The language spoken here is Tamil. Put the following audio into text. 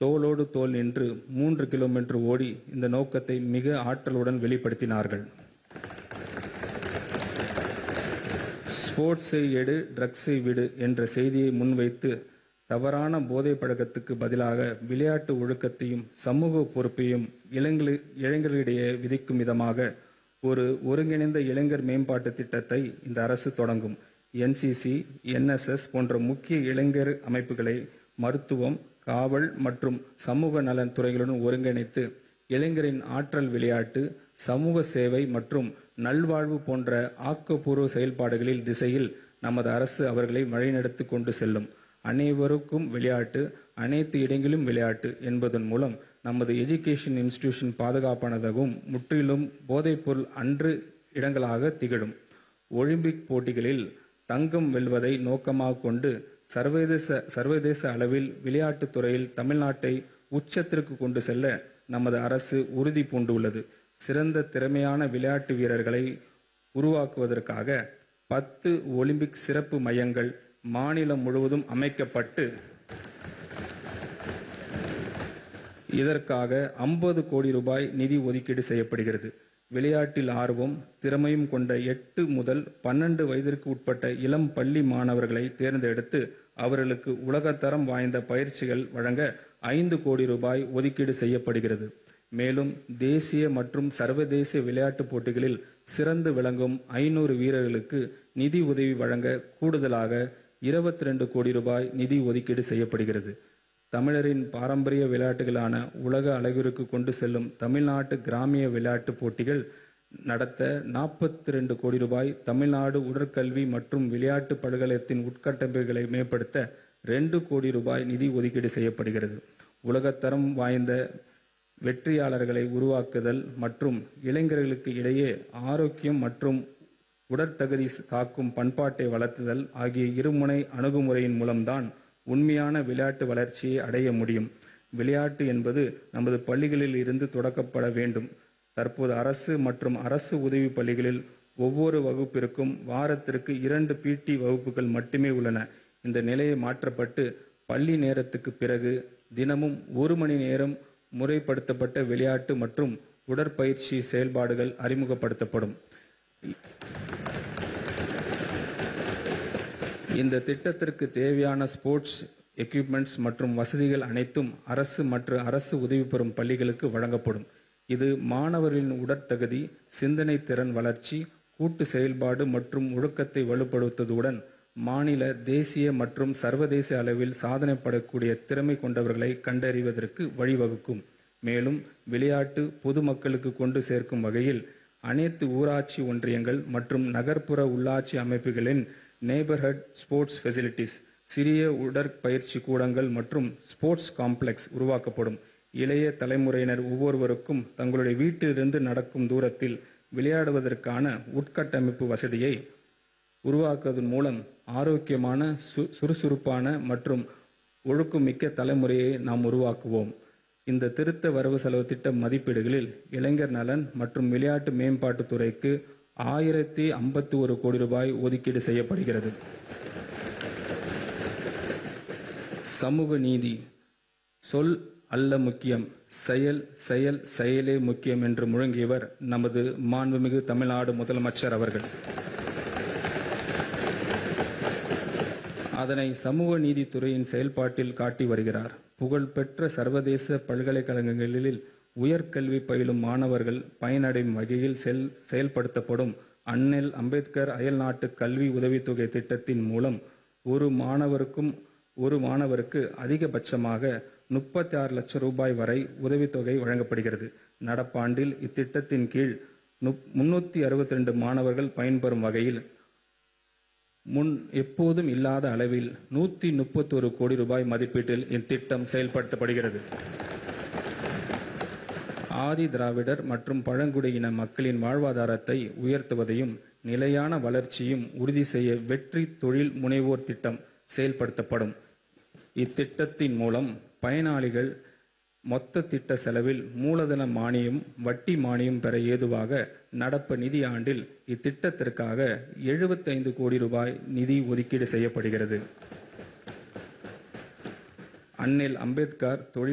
தோளோடு தோள் நின்று மூன்று கிலோமீட்டர் ஓடி இந்த நோக்கத்தை மிக ஆற்றலுடன் வெளிப்படுத்தினார்கள் ஸ்போர்ட்ஸை எடு ட்ரக்ஸை விடு என்ற செய்தியை முன்வைத்து தவறான போதை பழக்கத்துக்கு பதிலாக விளையாட்டு ஒழுக்கத்தையும் சமூக பொறுப்பையும் இளைஞர் இளைஞர்களிடையே விதிக்கும் விதமாக ஒரு ஒருங்கிணைந்த இளைஞர் மேம்பாட்டு திட்டத்தை இந்த அரசு தொடங்கும் என்சிசி என்எஸ்எஸ் போன்ற முக்கிய இளைஞர் அமைப்புகளை மருத்துவம் காவல் மற்றும் சமூக நலன் துறைகளுடன் ஒருங்கிணைத்து இளைஞரின் ஆற்றல் விளையாட்டு சமூக சேவை மற்றும் நல்வாழ்வு போன்ற ஆக்கப்பூர்வ செயல்பாடுகளில் திசையில் நமது அரசு அவர்களை வழிநடத்தி கொண்டு செல்லும் அனைவருக்கும் விளையாட்டு அனைத்து இடங்களிலும் விளையாட்டு என்பதன் மூலம் நமது எஜுகேஷன் இன்ஸ்டிடியூஷன் பாதுகாப்பானதாகவும் முற்றிலும் போதைப்பொருள் அன்று இடங்களாக திகழும் ஒலிம்பிக் போட்டிகளில் தங்கம் வெல்வதை நோக்கமாக கொண்டு சர்வதேச சர்வதேச அளவில் விளையாட்டுத் துறையில் தமிழ்நாட்டை உச்சத்திற்கு கொண்டு செல்ல நமது அரசு உறுதி பூண்டுள்ளது சிறந்த திறமையான விளையாட்டு வீரர்களை உருவாக்குவதற்காக பத்து ஒலிம்பிக் சிறப்பு மையங்கள் மாநிலம் முழுவதும் அமைக்கப்பட்டு இதற்காக 50 கோடி ரூபாய் நிதி ஒதுக்கீடு செய்யப்படுகிறது விளையாட்டில் ஆர்வம் திறமையும் கொண்ட எட்டு முதல் பன்னெண்டு வயதிற்கு உட்பட்ட இளம் பள்ளி மாணவர்களை தேர்ந்தெடுத்து அவர்களுக்கு உலகத்தரம் வாய்ந்த பயிற்சிகள் வழங்க ஐந்து கோடி ரூபாய் ஒதுக்கீடு செய்யப்படுகிறது மேலும் தேசிய மற்றும் சர்வதேச விளையாட்டுப் போட்டிகளில் சிறந்து விளங்கும் ஐநூறு வீரர்களுக்கு நிதி உதவி வழங்க கூடுதலாக 22 கோடி ரூபாய் நிதி ஒதுக்கீடு செய்யப்படுகிறது தமிழரின் பாரம்பரிய விளையாட்டுகளான உலக அளவிற்கு கொண்டு செல்லும் தமிழ்நாட்டு கிராமிய விளையாட்டுப் போட்டிகள் நடத்த 42 கோடி ரூபாய் தமிழ்நாடு உடற்கல்வி மற்றும் விளையாட்டு பல்கலைத்தின் உட்கட்டமைப்புகளை மேம்படுத்த ரெண்டு கோடி ரூபாய் நிதி ஒதுக்கீடு செய்யப்படுகிறது உலகத்தரம் வாய்ந்த வெற்றியாளர்களை உருவாக்குதல் மற்றும் இளைஞர்களுக்கு இடையே ஆரோக்கியம் மற்றும் உடற்தகுதி காக்கும் பண்பாட்டை வளர்த்துதல் ஆகிய இருமுனை அணுகுமுறையின் மூலம்தான் உண்மையான விளையாட்டு வளர்ச்சியை அடைய முடியும் விளையாட்டு என்பது நமது பள்ளிகளில் இருந்து தொடக்கப்பட வேண்டும் தற்போது அரசு மற்றும் அரசு உதவி பள்ளிகளில் ஒவ்வொரு வகுப்பிற்கும் வாரத்திற்கு இரண்டு பிடி வகுப்புகள் மட்டுமே உள்ளன இந்த நிலையை மாற்றப்பட்டு பள்ளி நேரத்துக்கு பிறகு தினமும் ஒரு மணி நேரம் முறைப்படுத்தப்பட்ட விளையாட்டு மற்றும் உடற்பயிற்சி செயல்பாடுகள் அறிமுகப்படுத்தப்படும் இந்த திட்டத்திற்கு தேவையான ஸ்போர்ட்ஸ் எக்யூப்மெண்ட்ஸ் மற்றும் வசதிகள் அனைத்தும் அரசு மற்றும் அரசு உதவி பெறும் பள்ளிகளுக்கு வழங்கப்படும் இது மாணவர்களின் உடற்தகுதி சிந்தனை திறன் வளர்ச்சி கூட்டு செயல்பாடு மற்றும் ஒழுக்கத்தை வலுப்படுத்துவதுடன் மாநில தேசிய மற்றும் சர்வதேச அளவில் சாதனை படக்கூடிய திறமை கொண்டவர்களை கண்டறிவதற்கு வழிவகுக்கும் மேலும் விளையாட்டு பொதுமக்களுக்கு கொண்டு சேர்க்கும் வகையில் அனைத்து ஊராட்சி ஒன்றியங்கள் மற்றும் நகர்ப்புற உள்ளாட்சி அமைப்புகளின் நெய்பர்ஹுட் ஸ்போர்ட்ஸ் ஃபெசிலிட்டிஸ் சிறிய உடற்பயிற்சி கூடங்கள் மற்றும் ஸ்போர்ட்ஸ் காம்ப்ளெக்ஸ் உருவாக்கப்படும் இளைய தலைமுறையினர் ஒவ்வொருவருக்கும் தங்களுடைய வீட்டிலிருந்து நடக்கும் தூரத்தில் விளையாடுவதற்கான உட்கட்டமைப்பு வசதியை உருவாக்குவதன் மூலம் ஆரோக்கியமான சு சுறுசுறுப்பான மற்றும் ஒழுக்கமிக்க தலைமுறையை நாம் உருவாக்குவோம் இந்த திருத்த வரவு செலவு திட்ட மதிப்பீடுகளில் இளைஞர் நலன் மற்றும் விளையாட்டு மேம்பாட்டுத் துறைக்கு ஆயிரத்தி ஐம்பத்தி ஒரு கோடி ரூபாய் ஒதுக்கீடு செய்யப்படுகிறது சமூக நீதி சொல் அல்ல முக்கியம் செயல் செயல் செயலே முக்கியம் என்று முழங்கியவர் நமது மாண்புமிகு தமிழ்நாடு முதலமைச்சர் அவர்கள் அதனை சமூக நீதித்துறையின் செயல்பாட்டில் காட்டி வருகிறார் புகழ்பெற்ற சர்வதேச பல்கலைக்கழகங்களில் உயர்கல்வி பயிலும் மாணவர்கள் பயனடையும் வகையில் செல் செயல்படுத்தப்படும் அண்ணல் அம்பேத்கர் அயல்நாட்டு கல்வி உதவித்தொகை திட்டத்தின் மூலம் ஒரு மாணவருக்கும் ஒரு மாணவருக்கு அதிகபட்சமாக முப்பத்தி ஆறு லட்சம் ரூபாய் வரை உதவித்தொகை வழங்கப்படுகிறது நடப்பாண்டில் இத்திட்டத்தின் கீழ் முன்னூற்றி அறுபத்தி ரெண்டு மாணவர்கள் பயன்பெறும் வகையில் முன் எப்போதும் இல்லாத அளவில் நூற்றி முப்பத்தொரு கோடி ரூபாய் மதிப்பீட்டில் இத்திட்டம் செயல்படுத்தப்படுகிறது ஆதி திராவிடர் மற்றும் பழங்குடியின மக்களின் வாழ்வாதாரத்தை உயர்த்துவதையும் நிலையான வளர்ச்சியும் உறுதி செய்ய வெற்றி தொழில் முனைவோர் திட்டம் செயல்படுத்தப்படும் இத்திட்டத்தின் மூலம் பயனாளிகள் மொத்த திட்ட செலவில் மூலதன மானியம் வட்டி மானியம் பெற ஏதுவாக நடப்பு நிதியாண்டில் இத்திட்டத்திற்காக 75 கோடி ரூபாய் நிதி ஒதுக்கீடு செய்யப்படுகிறது அன்னில் அம்பேத்கர் தொழில்